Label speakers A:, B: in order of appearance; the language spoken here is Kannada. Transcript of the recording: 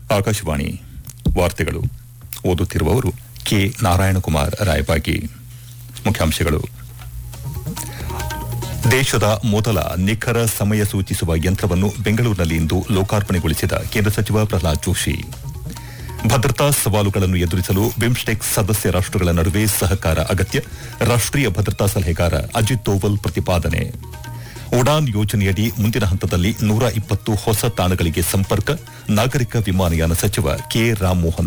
A: ಆಕಾಶವಾಣಿ ವಾರ್ತೆಗಳು ಓದುತ್ತಿರುವವರು ಕೆ ನಾರಾಯಣಕುಮಾರ್ ರಾಯಬಾಗಿ ಮುಖ್ಯಾಂಶಗಳು ದೇಶದ ಮೊದಲ ನಿಖರ ಸಮಯ ಸೂಚಿಸುವ ಯಂತ್ರವನ್ನು ಬೆಂಗಳೂರಿನಲ್ಲಿಂದು ಲೋಕಾರ್ಪಣೆಗೊಳಿಸಿದ ಕೇಂದ್ರ ಸಚಿವ ಪ್ರಹ್ಲಾದ್ ಜೋಶಿ ಭದ್ರತಾ ಸವಾಲುಗಳನ್ನು ಎದುರಿಸಲು ಬಿಮ್ಸ್ಟೆಕ್ ಸದಸ್ಯ ರಾಷ್ಟಗಳ ನಡುವೆ ಸಹಕಾರ ಅಗತ್ಯ ರಾಷ್ಟೀಯ ಭದ್ರತಾ ಸಲಹೆಗಾರ ಅಜಿತ್ ದೋವಲ್ ಪ್ರತಿಪಾದನೆ ಉಡಾನ್ ಯೋಜನೆಯಡಿ ಮುಂದಿನ ಹಂತದಲ್ಲಿ ನೂರ ಇಪ್ಪತ್ತು ಹೊಸ ತಾಣಗಳಿಗೆ ಸಂಪರ್ಕ ನಾಗರಿಕ ವಿಮಾನಯಾನ ಸಚಿವ ಕೆ ರಾಮ್ಮೋಹನ್